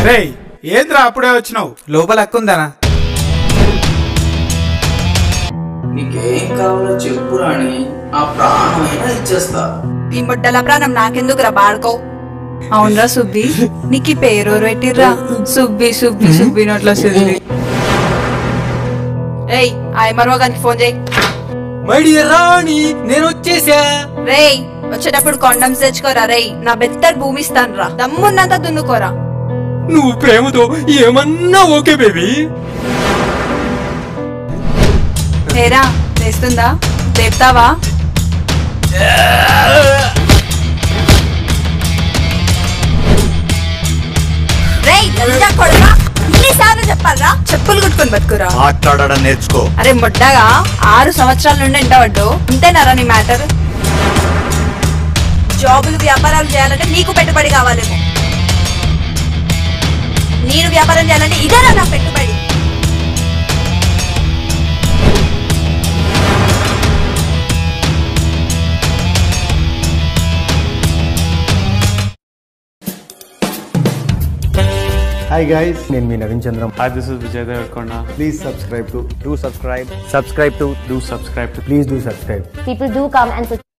రేయ్ ఏంద్రా అప్పుడే వచ్చినావు లోపల అక్కుందనా నీకేం కావాలో చెప్పు రాణి ఆ ప్రాణమైనా ఇచ్చేస్తా ఈ ముడ్డల ప్రాణం నాకెందుకురా బాడుకో అవునరా సుబ్బి నీకు ఈ పేరు పెట్టిర్రా సుబ్బి సుబ్బి సుబ్బి నోట్లో సుబ్బి ఏయ్ ఆయ్ మరవగానికి ఫోన్ చేయి మై డియర్ రాణి నేను వచ్చేసా రేయ్ వచ్చేటప్పుడు కొండమ్స్ తెచ్చుకోరా రేయ్ నా బెత్తర్ భూమి ఇస్తాను రా దమ్మున్నంత దున్నుకోరా నువ్వు ప్రేమతో ఏమన్నా ఓకే బేబీ ఏరా చేస్తుందా లేపుతావా రేయ్ లంజా కొడుకా ఇన్నిసార్లు చెప్పాలరా చెప్పులు కుట్టుకొని బతుకురా మాట్లాడడం నేర్చుకో అరే ముడ్డగా ఆరు సంవత్సరాల నుండి ఎంటవడ్డు ఇంతేనారా నీ మ్యాటర్ జాబులు వ్యాపారాలు చేయాలంటే నీకు పెట్టుబడి కావాలేమో నేను వ్యాపారం చేయాలంటే ఇదేనా నా పెట్టుబడి హాయ్ గైస్ నేను మీ Naveen Chandram Hi, this is Vijay Devarkonda. Please subscribe to do subscribe subscribe to Do subscribe to please do subscribe people do come and